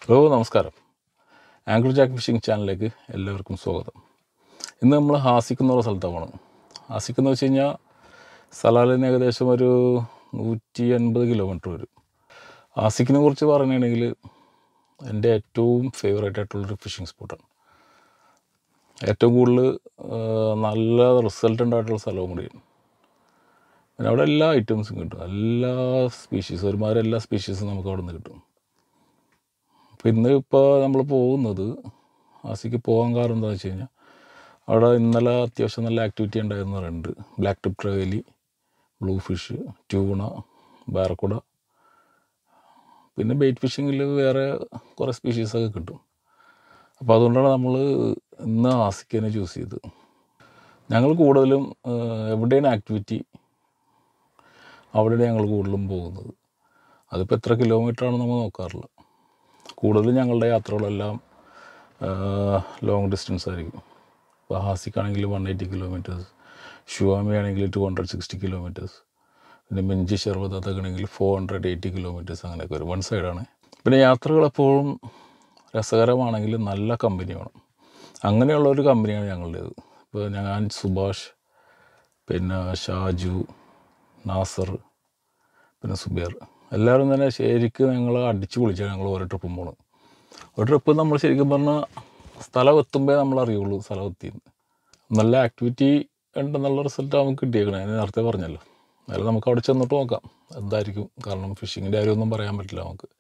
Hello നമസ്കാരം angle Jack phishing ചാനലിലേക്ക് എല്ലാവർക്കും സ്വാഗതം ഇന്ന് നമ്മൾ ഹാസിക്ക് എന്നുള്ള സ്ഥലത്താണ് ഹാസിക്ക് എന്ന് വെച്ച് കഴിഞ്ഞാൽ സലാലിൽ നിന്ന് ഏകദേശം ഒരു നൂറ്റി അൻപത് കിലോമീറ്റർ വരും ഹാസിക്കിനെ കുറിച്ച് പറയുകയാണെങ്കിൽ എൻ്റെ ഏറ്റവും ഫേവറേറ്റ് ആയിട്ടുള്ളൊരു ഫിഷിംഗ് സ്പോട്ടാണ് ഏറ്റവും കൂടുതൽ ആ, നല്ല റിസൾട്ട് ഉണ്ടായിട്ടുള്ള സ്ഥലവും കൂടിയാണ് പിന്നെ അവിടെ എല്ലാ ഐറ്റംസും കിട്ടും എല്ലാ സ്പീഷീസ് ഒരുമാതിരി എല്ലാ സ്പീഷീസും നമുക്ക് അവിടെ നിന്ന് കിട്ടും അപ്പോൾ ഇന്ന് ഇപ്പോൾ നമ്മൾ പോകുന്നത് ആസിക്ക് പോകാൻ കാരണം എന്താണെന്ന് വെച്ച് കഴിഞ്ഞാൽ അവിടെ ഇന്നലെ അത്യാവശ്യം നല്ല ആക്ടിവിറ്റി ഉണ്ടായിരുന്നു പറയുന്നുണ്ട് black tip trevally blue fish tuna barracuda പിന്നെ ബെയ്റ്റ് ഫിഷിങ്ങിൽ വേറെ കുറേ സ്പീഷീസൊക്കെ കിട്ടും അപ്പോൾ അതുകൊണ്ടാണ് നമ്മൾ ഇന്ന് ആസിക്കനെ ചൂസ് ചെയ്തത് ഞങ്ങൾ കൂടുതലും ആ, എവിടെയാണ് ആക്ടിവിറ്റി അവിടെയാണ് ഞങ്ങൾ കൂടുതലും പോകുന്നത് അതിപ്പോൾ എത്ര കിലോമീറ്റർ ആണെന്ന് നമ്മൾ നോക്കാറില്ല കൂടുതലും ഞങ്ങളുടെ യാത്രകളെല്ലാം ലോങ് ഡിസ്റ്റൻസ് ആയിരിക്കും ഇപ്പോൾ ഹാസിക്കാണെങ്കിൽ വൺ എയ്റ്റി കിലോമീറ്റേഴ്സ് ഷുവാമി ആണെങ്കിൽ ടു ഹൺഡ്രഡ് സിക്സ്റ്റി കിലോമീറ്റേഴ്സ് പിന്നെ മിഞ്ചി ഷെർവത്തൊക്കെ ആണെങ്കിൽ ഫോർ ഹൺഡ്രഡ് എയ്റ്റി കിലോമീറ്റേഴ്സ് അങ്ങനെയൊക്കെ വരും വൺ സൈഡാണ് പിന്നെ യാത്രകൾ എപ്പോഴും രസകരമാണെങ്കിൽ നല്ല കമ്പനി വേണം അങ്ങനെയുള്ള ഒരു കമ്പനിയാണ് ഞങ്ങളുടേത് ഇപ്പോൾ ഞാൻ സുഭാഷ് പിന്നെ ഷാജു നാസർ പിന്നെ സുബേർ എല്ലാവരും തന്നെ ശരിക്കും ഞങ്ങൾ അടിച്ച് പൊളിച്ചാണ് ഞങ്ങൾ ഓരോ ട്രിപ്പും പോണത് ഒരു ട്രിപ്പ് നമ്മൾ ശരിക്കും പറഞ്ഞാൽ സ്ഥലം എത്തുമ്പോൾ നമ്മൾ അറിയുള്ളൂ സ്ഥലം എത്തിയെന്ന് നല്ല ആക്ടിവിറ്റി ഉണ്ടെന്നുള്ള റിസൾട്ട് നമുക്ക് കിട്ടിയേക്കണേ ഞാൻ നേരത്തെ പറഞ്ഞല്ലോ എന്നാലും നമുക്ക് അവിടെ ചെന്നിട്ട് നോക്കാം എന്തായിരിക്കും കാരണം ഫിഷിങ്ങിൻ്റെ കാര്യമൊന്നും പറയാൻ പറ്റില്ല നമുക്ക്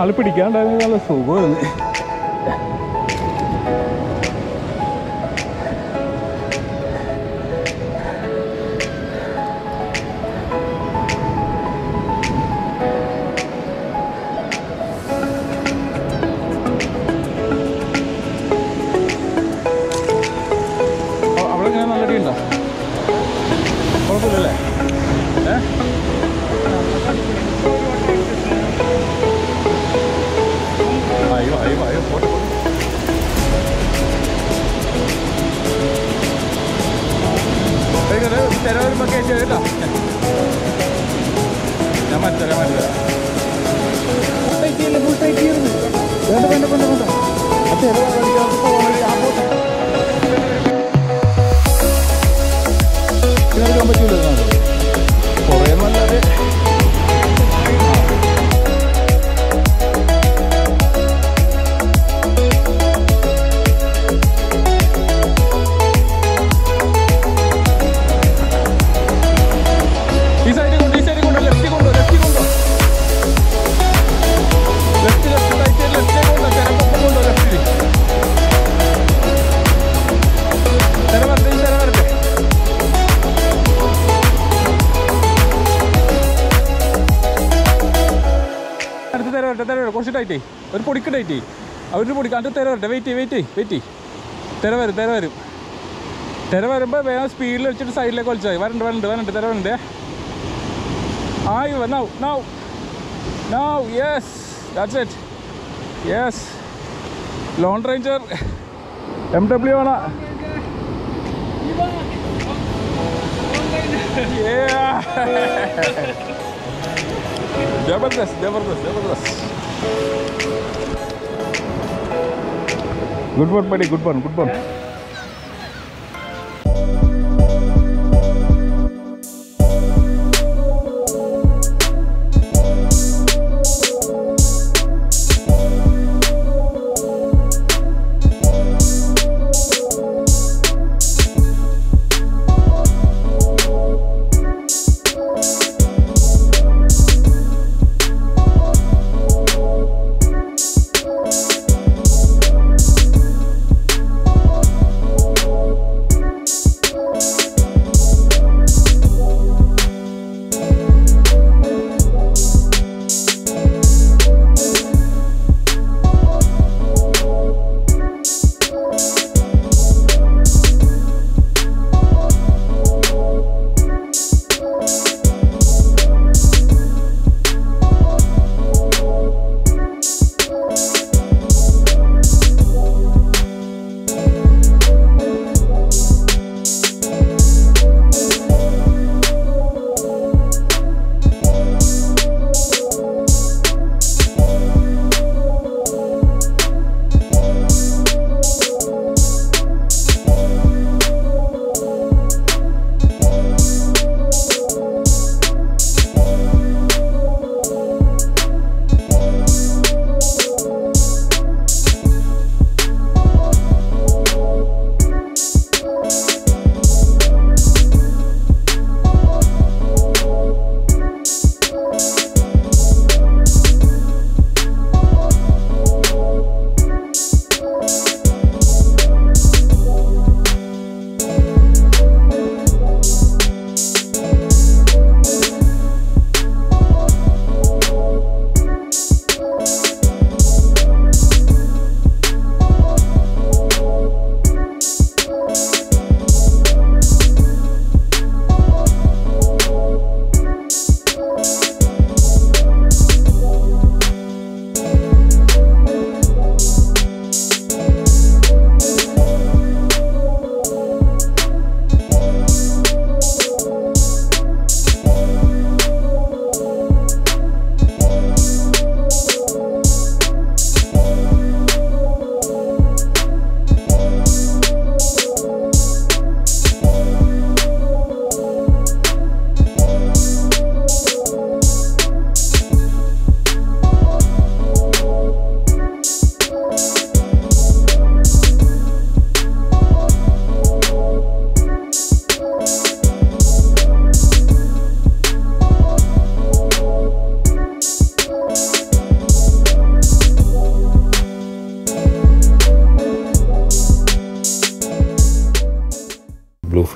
ആള് പിടിക്കാണ്ടായിരുന്നു നല്ല സുഖമായിരുന്നു അവിടെ ഇങ്ങനെ നല്ല അടിയുണ്ടോ കുഴപ്പമില്ലല്ലേ ഏ അയ്യോ അയ്യോ അയ്യോ പോട്ടെ പോട്ടെ ഇങ്ങനെ തിര വരുമ്പോൾ കയറ്റി കേട്ടോ ഞാൻ മനസ്സിലാക്കാൻ മനസ്സിലാക്കാം വേണ്ട വേണ്ട വേണ്ട വേണ്ട ആ തിര വഴിക്കകത്ത് പോകണ ആ പോട്ടെ ഇതിനെടുക്കാൻ പറ്റൂല കുറേ നല്ലത് ഈ സൈഡിൽ കൊണ്ട് ഈ സൈഡിൽ കൊണ്ട് ലെഫ്റ്റ് കൊണ്ടോ ലെഫ്റ്റ് കൊണ്ടോ ലെഫ്റ്റ് ലെഫ്റ്റ് റൈറ്റ് ലെഫ്റ്റ് കൊണ്ടോ തിരക്കൊപ്പം കൊണ്ടോ ലെഫ്റ്റിൽ തിര വരട്ടെ ഈ തിര വരട്ടെ അടുത്ത് തര വരട്ടെ തര വരട്ടെ കുറച്ച് ടൈറ്റേ ഒരു പൊടിക്ക് ടൈറ്റേ അവര് പൊടിക്ക് അടുത്ത് തര വരട്ടെ വെയിറ്റ് വെയിറ്റ് വെയിറ്റ് തിര വരും തിര വരും തിര വരുമ്പോൾ വേഗം സ്പീഡിൽ വെച്ചിട്ട് സൈഡിലേക്ക് വലിച്ചാൽ വരണ്ട് വരണ്ട് വരണ്ട് തിര വരണ്ടേ ആയി now now now yes that's it yes lone ranger M W ആണ് Yeah. जबरदस्त जबरदस्त जबरदस्त गुड बॉन बड़ी गुड बॉन गुड बॉन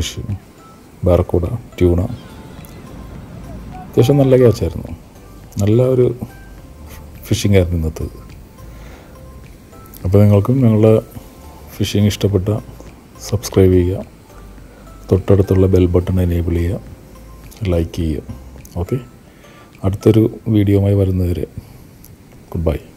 ഫിഷ് ബാറക്കൂട ട്യൂണ അത്യാവശ്യം നല്ല ക്യാച്ചായിരുന്നു നല്ല ഒരു ഫിഷിംഗ് ആയിരുന്നു ഇന്നത്തേത് അപ്പോൾ നിങ്ങൾക്കും ഞങ്ങളുടെ ഫിഷിംഗ് ഇഷ്ടപ്പെട്ട സബ്സ്ക്രൈബ് ചെയ്യുക തൊട്ടടുത്തുള്ള ബെൽ ബട്ടൺ എനേബിൾ ചെയ്യുക ലൈക്ക് ചെയ്യുക ഓക്കെ അടുത്തൊരു വീഡിയോയുമായി വരുന്നവരെ ഗുഡ് ബൈ